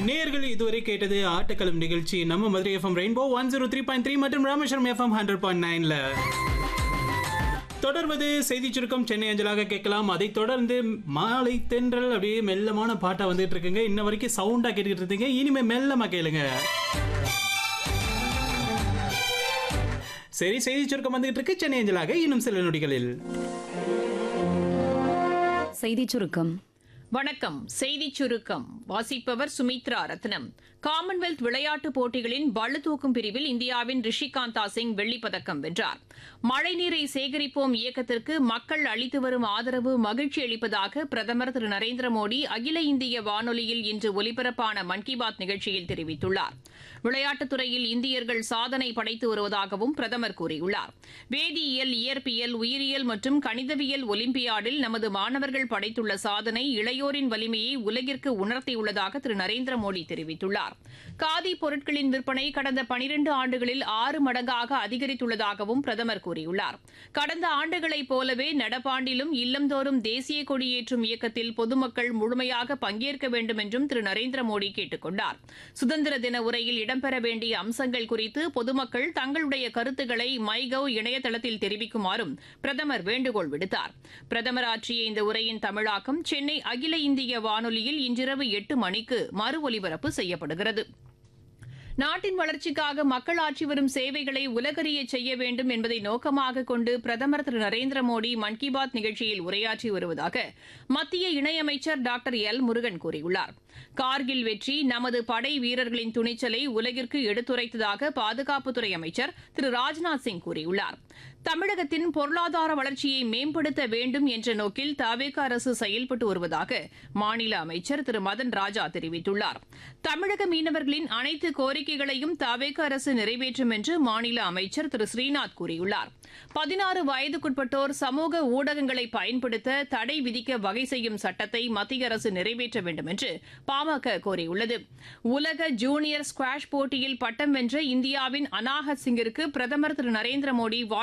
நேர்கள் இதுவரை கேட்டது ஆட்டக்களம் நிகழ்ச்சி நம்ம Madurai FM rainbow one zero three point three மற்றும் ராமேஸ்வரம் எஃப்எம் ஹண்ட்ரட் பாயிண்ட் நைன்ல தொடர்வது செய்தி சுருக்கம் சென்னை அஞ்சலாக கேட்கலாம் அதைத் தொடர்ந்து மாலை தென்றல் அப்படியே மெல்லமான பாட்டா வந்துட்டு இருக்குங்க இன்ன வரைக்கும் சவுண்டா கேட்டுக்கிட்டு இருந்தீங்க இனிமே மெல்லமா கேளுங்க சரி செய்தி சுருக்கம் வந்துகிட்டு இருக்கு சென்னை அஞ்சலாக இன்னும் சில நொடிகளில் செய்திச் சுருக்கம் வணக்கம் செய்திச் சுருக்கம் வாசிப்பவர் சுமித்ரா ரத்னம் காமன்வெல்த் விளையாட்டுப் போட்டிகளின் பளுதூக்கும் பிரிவில் இந்தியாவின் ரிஷிகாந்தா சிங் வெள்ளிப் பதக்கம் வென்றார் மழைநீரை சேகரிப்போம் இயக்கத்திற்கு மக்கள் அளித்து வரும் ஆதரவு மகிழ்ச்சி அளிப்பதாக பிரதமர் திரு நரேந்திர மோடி அகில இந்திய வானொலியில் இன்று ஒலிபரப்பான மன் கி பாத் நிகழ்ச்சியில் தெரிவித்துள்ளார் விளையாட்டுத் துறையில் இந்தியர்கள் சாதனை படைத்து வருவதாகவும் பிரதமர் கூறியுள்ளார் வேதியியல் இயற்பியல் உயிரியல் மற்றும் கணிதவியல் ஒலிம்பியாடில் நமது மாணவர்கள் படைத்துள்ள சாதனை இளையோரின் வலிமையை உலகிற்கு உணர்த்தியுள்ளதாக திரு நரேந்திர மோடி தெரிவித்துள்ளார் காதி பொருட்களின் விற்பனை கடந்த பனிரண்டு ஆண்டுகளில் ஆறு மடங்காக அதிகரித்துள்ளதாகவும் பிரதமர் கூறியுள்ளார் கடந்த ஆண்டுகளைப் போலவே நடப்பாண்டிலும் இல்லந்தோறும் தேசிய கொடியேற்றும் இயக்கத்தில் பொதுமக்கள் முழுமையாக பங்கேற்க வேண்டும் என்றும் திரு நரேந்திர மோடி கேட்டுக் கொண்டார் சுதந்திர தின உரையில் இடம்பெற வேண்டிய அம்சங்கள் குறித்து பொதுமக்கள் தங்களுடைய கருத்துக்களை மைகவ் இணையதளத்தில் தெரிவிக்குமாறும் பிரதமர் வேண்டுகோள் விடுத்தார் பிரதமர் ஆற்றிய இந்த உரையின் தமிழாக்கம் சென்னை அகில இந்திய வானொலியில் இன்றிரவு எட்டு மணிக்கு மறு ஒலிபரப்பு செய்யப்படுகிறது நாட்டின் வளர்ச்சிக்காக மக்கள் ஆற்றி வரும் சேவைகளை உலகறிய செய்ய வேண்டும் என்பதை நோக்கமாக கொண்டு பிரதமர் திரு நரேந்திர மோடி மன் கி பாத் நிகழ்ச்சியில் உரையாற்றி வருவதாக மத்திய இணையமைச்சர் டாக்டர் எல் முருகன் கூறியுள்ளார் கார்கில் வெற்றி நமது படை வீரர்களின் துணிச்சலை உலகிற்கு எடுத்துரைத்ததாக பாதுகாப்புத்துறை அமைச்சர் திரு ராஜ்நாத் சிங் கூறியுள்ளார் தமிழகத்தின் பொருளாதார வளர்ச்சியை மேம்படுத்த வேண்டும் என்ற நோக்கில் தவேக அரசு செயல்பட்டு வருவதாக மாநில அமைச்சர் திரு மதன் ராஜா தெரிவித்துள்ளார் தமிழக மீனவர்களின் அனைத்து கோரிக்கைகளையும் தவேக அரசு நிறைவேற்றும் என்று மாநில அமைச்சர் திரு ஸ்ரீநாத் கூறியுள்ளார் பதினாறு வயதுக்குட்பட்டோர் சமூக ஊடகங்களை பயன்படுத்த தடை விதிக்க வகை செய்யும் சட்டத்தை மத்திய அரசு நிறைவேற்ற வேண்டும் என்று பாமக கோரியுள்ளது உலக ஜூனியர் ஸ்குவாஷ் போட்டியில் பட்டம் வென்ற இந்தியாவின் அனாஹத் சிங்கிற்கு பிரதமர் திரு நரேந்திர மோடி